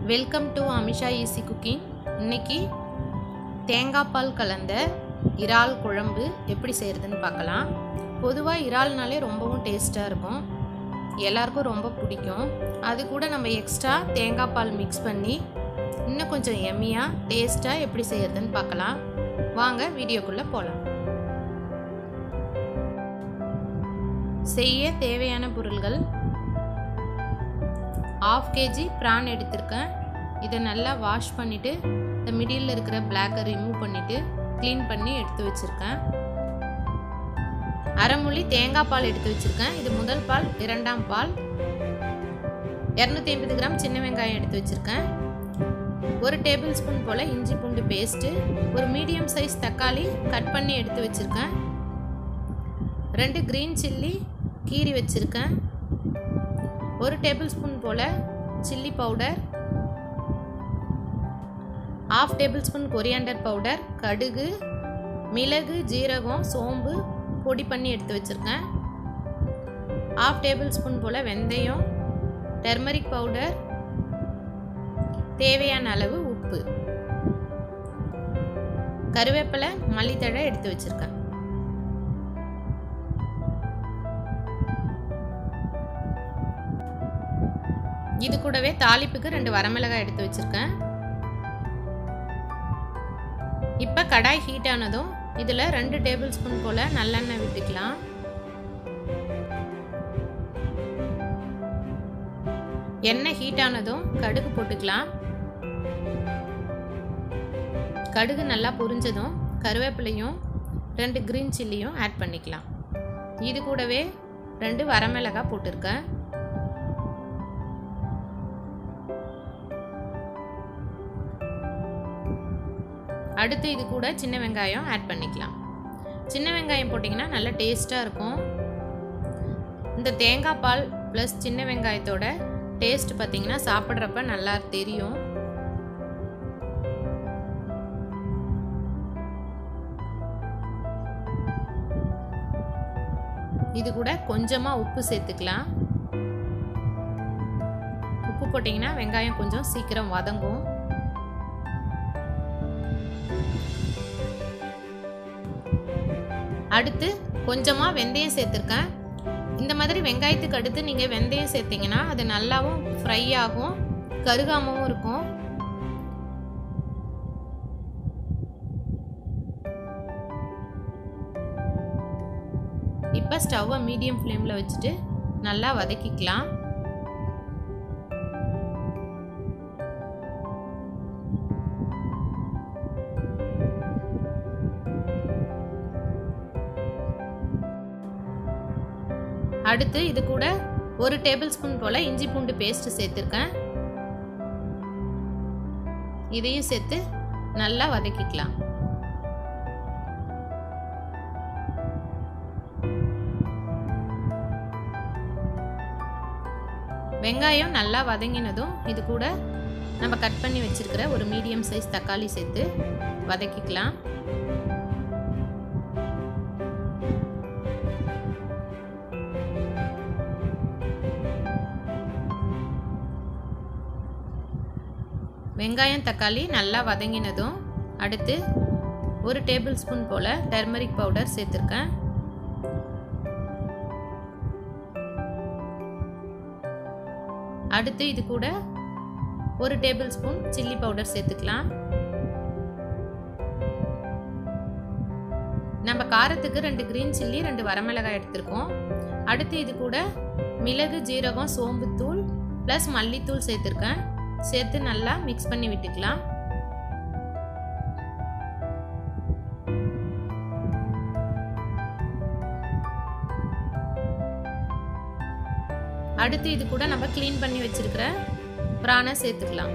welcome to Amisha easy cooking இன்னைக்கு தேங்காய் பால் கலந்த இறால் குழம்பு எப்படி செய்கிறதுன்னு பார்க்கலாம் பொதுவாக இறால்னாலே ரொம்பவும் டேஸ்ட்டாக இருக்கும் எல்லாருக்கும் ரொம்ப பிடிக்கும் அது கூட நம்ம எக்ஸ்ட்ரா தேங்காய் பால் மிக்ஸ் பண்ணி இன்னும் கொஞ்சம் எம்மியாக டேஸ்ட்டாக எப்படி செய்கிறதுன்னு பார்க்கலாம் வாங்க வீடியோக்குள்ளே போகலாம் செய்ய தேவையான பொருள்கள் ஆஃப் கேஜி ப்ரான் எடுத்திருக்கேன் இதை நல்லா வாஷ் பண்ணிவிட்டு இந்த மிடில் இருக்கிற பிளாக்கை ரிமூவ் பண்ணிவிட்டு க்ளீன் பண்ணி எடுத்து வச்சுருக்கேன் அரைமுழி தேங்காய் பால் எடுத்து வச்சுருக்கேன் இது முதல் பால் இரண்டாம் பால் இரநூத்தி ஐம்பது கிராம் சின்ன வெங்காயம் எடுத்து வச்சுருக்கேன் ஒரு டேபிள் ஸ்பூன் போல் இஞ்சி பூண்டு பேஸ்ட்டு ஒரு மீடியம் சைஸ் தக்காளி கட் பண்ணி எடுத்து வச்சுருக்கேன் ரெண்டு க்ரீன் சில்லி கீரி வச்சுருக்கேன் ஒரு டேபிள் ஸ்பூன் போல் chilli powder half tablespoon coriander powder கடுகு மிளகு ஜீரகம் சோம்பு பொடி பண்ணி எடுத்து வச்சுருக்கேன் ஆஃப் டேபிள் ஸ்பூன் போல் வெந்தயம் டெர்மரிக் பவுடர் தேவையான அளவு உப்பு கருவேப்பிலை மல்லித்தழை எடுத்து வச்சுருக்கேன் இது கூடவே தாளிப்புக்கு ரெண்டு வரமிளகாய் எடுத்து வச்சுருக்கேன் இப்போ கடாய் ஹீட் ஆனதும் இதில் ரெண்டு டேபிள் ஸ்பூன் போல் நல்லெண்ணெய் விட்டுக்கலாம் எண்ணெய் ஹீட் ஆனதும் கடுகு போட்டுக்கலாம் கடுகு நல்லா பொரிஞ்சதும் கருவேப்பிலையும் ரெண்டு க்ரீன் சில்லியும் ஆட் பண்ணிக்கலாம் இது கூடவே ரெண்டு வரமிளகாய் போட்டிருக்கேன் அடுத்து இது கூட சின்ன வெங்காயம் ஆட் பண்ணிக்கலாம் சின்ன வெங்காயம் போட்டிங்கன்னா நல்ல டேஸ்ட்டாக இருக்கும் இந்த தேங்காய் பால் ப்ளஸ் சின்ன வெங்காயத்தோட டேஸ்ட் பார்த்திங்கன்னா சாப்பிட்றப்ப நல்லா தெரியும் இது கூட கொஞ்சமாக உப்பு சேர்த்துக்கலாம் உப்பு போட்டிங்கன்னா வெங்காயம் கொஞ்சம் சீக்கிரம் வதங்கும் அடுத்து கொஞ்சமாக வெந்தயம் சேர்த்துருக்கேன் இந்த மாதிரி வெங்காயத்துக்கு அடுத்து நீங்கள் வெந்தயம் சேர்த்திங்கன்னா அது நல்லாவும் ஃப்ரை ஆகும் கருகாமவும் இருக்கும் இப்போ ஸ்டவ்வை மீடியம் ஃப்ளேமில் வச்சுட்டு நல்லா வதக்கிக்கலாம் அடுத்து இது கூட ஒரு டேபிள் ஸ்பூன் போல் இஞ்சி பூண்டு பேஸ்ட் சேர்த்துருக்கேன் இதையும் சேர்த்து நல்லா வதக்கிக்கலாம் வெங்காயம் நல்லா வதங்கினதும் இது கூட நம்ம கட் பண்ணி வச்சிருக்கிற ஒரு மீடியம் சைஸ் தக்காளி சேர்த்து வதக்கிக்கலாம் வெங்காயம் தக்காளி நல்லா வதங்கினதும் அடுத்து ஒரு டேபிள் ஸ்பூன் போல் டர்மரிக் பவுடர் சேர்த்துருக்கேன் அடுத்து இது கூட ஒரு டேபிள் ஸ்பூன் சில்லி பவுடர் சேர்த்துக்கலாம் நம்ம காரத்துக்கு ரெண்டு க்ரீன் சில்லி ரெண்டு வரமிளகாய் எடுத்திருக்கோம் அடுத்து இது கூட மிளகு ஜீரகம் சோம்பு தூள் ப்ளஸ் மல்லித்தூள் சேர்த்துருக்கேன் சேர்த்து நல்லா மிக்ஸ் பண்ணி விட்டுக்கலாம் அடுத்து இது கூட நம்ம க்ளீன் பண்ணி வச்சிருக்கிற பிரானை சேர்த்துக்கலாம்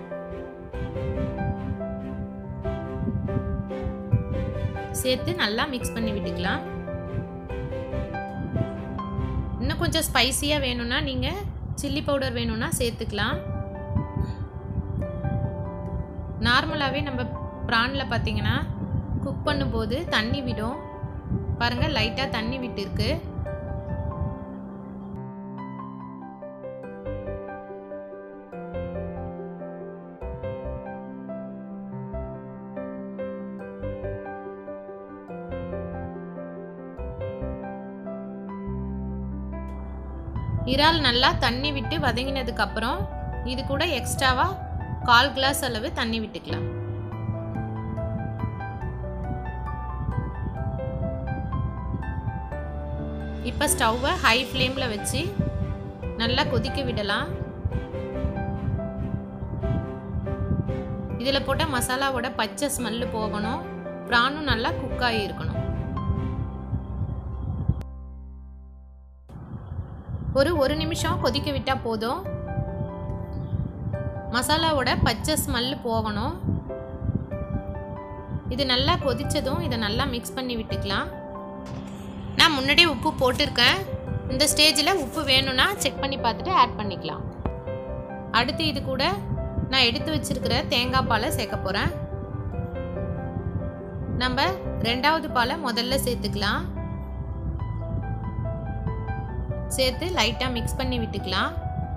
சேர்த்து நல்லா மிக்ஸ் பண்ணி விட்டுக்கலாம் இன்னும் கொஞ்சம் ஸ்பைசியாக வேணும்னா நீங்கள் சில்லி பவுடர் வேணும்னா சேர்த்துக்கலாம் நார்மலாகவே நம்ம ப்ரானில் பார்த்தீங்கன்னா குக் பண்ணும்போது தண்ணி விடும் பாருங்கள் லைட்டாக தண்ணி விட்டு இருக்கு இறால் நல்லா தண்ணி விட்டு வதங்கினதுக்கப்புறம் இது கூட எக்ஸ்ட்ராவாக கால் கிளாஸ் அளவு தண்ணி விட்டுக்கலாம் இப்போ ஸ்டவ்வை ஹை ஃப்ளேமில் வச்சு நல்லா கொதிக்க விடலாம் இதில் போட்ட மசாலாவோட பச்சை ஸ்மெல்லு போகணும் ப்ரானும் நல்லா குக் ஆகி இருக்கணும் ஒரு ஒரு நிமிஷம் கொதிக்க விட்டால் போதும் மசாலாவோட பச்சை ஸ்மெல்லு போகணும் இது நல்லா கொதித்ததும் இதை நல்லா மிக்ஸ் பண்ணி விட்டுக்கலாம் நான் முன்னாடியே உப்பு போட்டிருக்கேன் இந்த ஸ்டேஜில் உப்பு வேணும்னா செக் பண்ணி பார்த்துட்டு ஆட் பண்ணிக்கலாம் அடுத்து இது கூட நான் எடுத்து வச்சிருக்கிற தேங்காய் பாலை சேர்க்க போகிறேன் நம்ம ரெண்டாவது பாலை முதல்ல சேர்த்துக்கலாம் சேர்த்து லைட்டாக மிக்ஸ் பண்ணி விட்டுக்கலாம்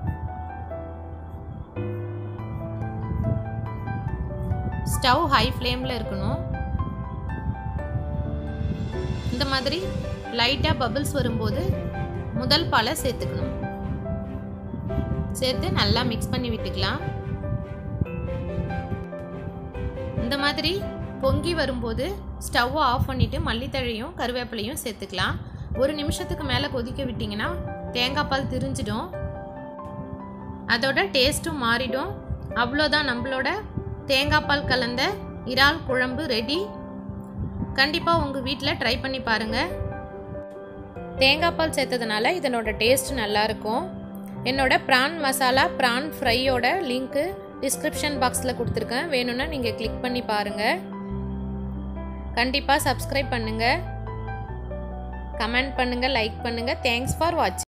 ஸ்டவ் ஹை ஃப்ளேமில் இருக்கணும் இந்த மாதிரி லைட்டாக பபிள்ஸ் வரும்போது முதல் பாலை சேர்த்துக்கணும் சேர்த்து நல்லா மிக்ஸ் பண்ணி விட்டுக்கலாம் இந்த மாதிரி பொங்கி வரும்போது ஸ்டவ்வை ஆஃப் பண்ணிவிட்டு மல்லித்தழையும் கருவேப்பிலையும் சேர்த்துக்கலாம் ஒரு நிமிஷத்துக்கு மேலே கொதிக்க விட்டிங்கன்னா தேங்காய் பால் திரிஞ்சிடும் அதோட டேஸ்ட்டும் மாறிடும் அவ்வளோதான் நம்மளோட தேங்காய் பால் கலந்த இறால் குழம்பு ரெடி கண்டிப்பாக உங்கள் வீட்டில் ட்ரை பண்ணி பாருங்கள் தேங்காய் பால் சேர்த்ததுனால இதனோட டேஸ்ட் நல்லாயிருக்கும் என்னோட ப்ரான் மசாலா ப்ரான் ஃப்ரையோட லிங்க்கு டிஸ்கிரிப்ஷன் பாக்ஸில் கொடுத்துருக்கேன் வேணும்னா நீங்கள் கிளிக் பண்ணி பாருங்கள் கண்டிப்பாக சப்ஸ்கிரைப் பண்ணுங்கள் கமெண்ட் பண்ணுங்கள் லைக் பண்ணுங்கள் தேங்க்ஸ் ஃபார் வாட்சிங்